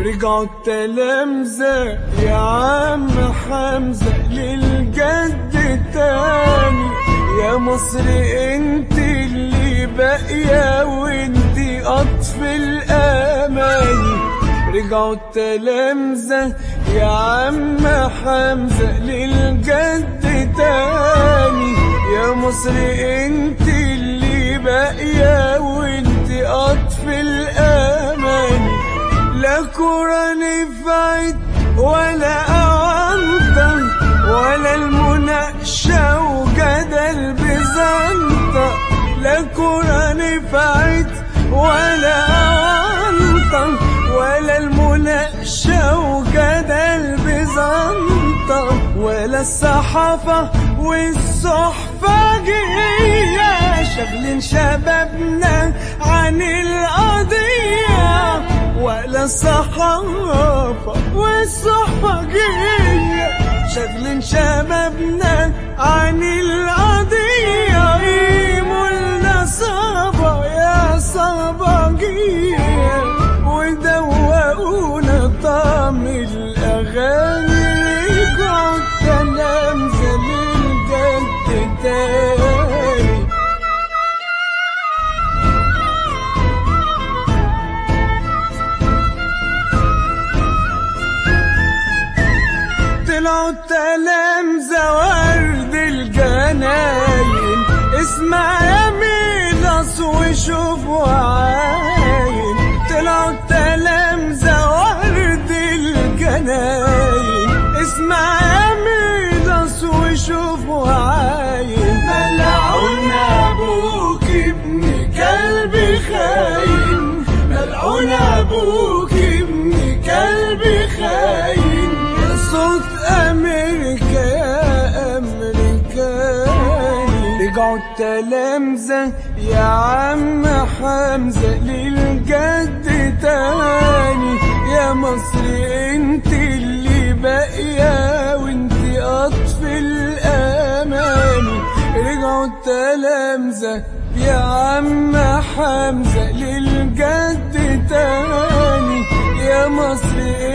رجعوا التلامذة يا عم حمزة للجد تاني يا مصر انت اللي باقية وانت قطف الاماني رجعوا التلامذة يا عم حمزة للجد تاني يا مصر انت اللي باقية وانت قطف الاماني لا كورة نفعت ولا أعنطة ولا المناقشة وجدل بزنطة لا كورة نفعت ولا أعنطة ولا المناقشة وجدل بزنطة ولا الصحافة والصحفجية شغلين شبابنا عن القضية ولا الصحافة والصحفجية شغلين شبابنا عن القضية قيموا لنا صبا يا صباجية ودوقونا طعم الأغاني رجعوا التلامذة للجد تاني طلعوا التلامذة ورد الجناين اسمع يا ميلس وشوف وعاين طلعوا التلامذة ورد الجناين اسمع يا ميلس وشوف وعاين ملعون ابوك ابن كلب خاين ملعون ابوك ابن كلب خاين يا صوت امريكا يا امريكاني رجعوا التلامذة يا عم حمزة للجد تاني يا مصر انت اللي باقية وانت قطف الاماني رجعوا التلامذة يا عم حمزة للجد تاني يا مصر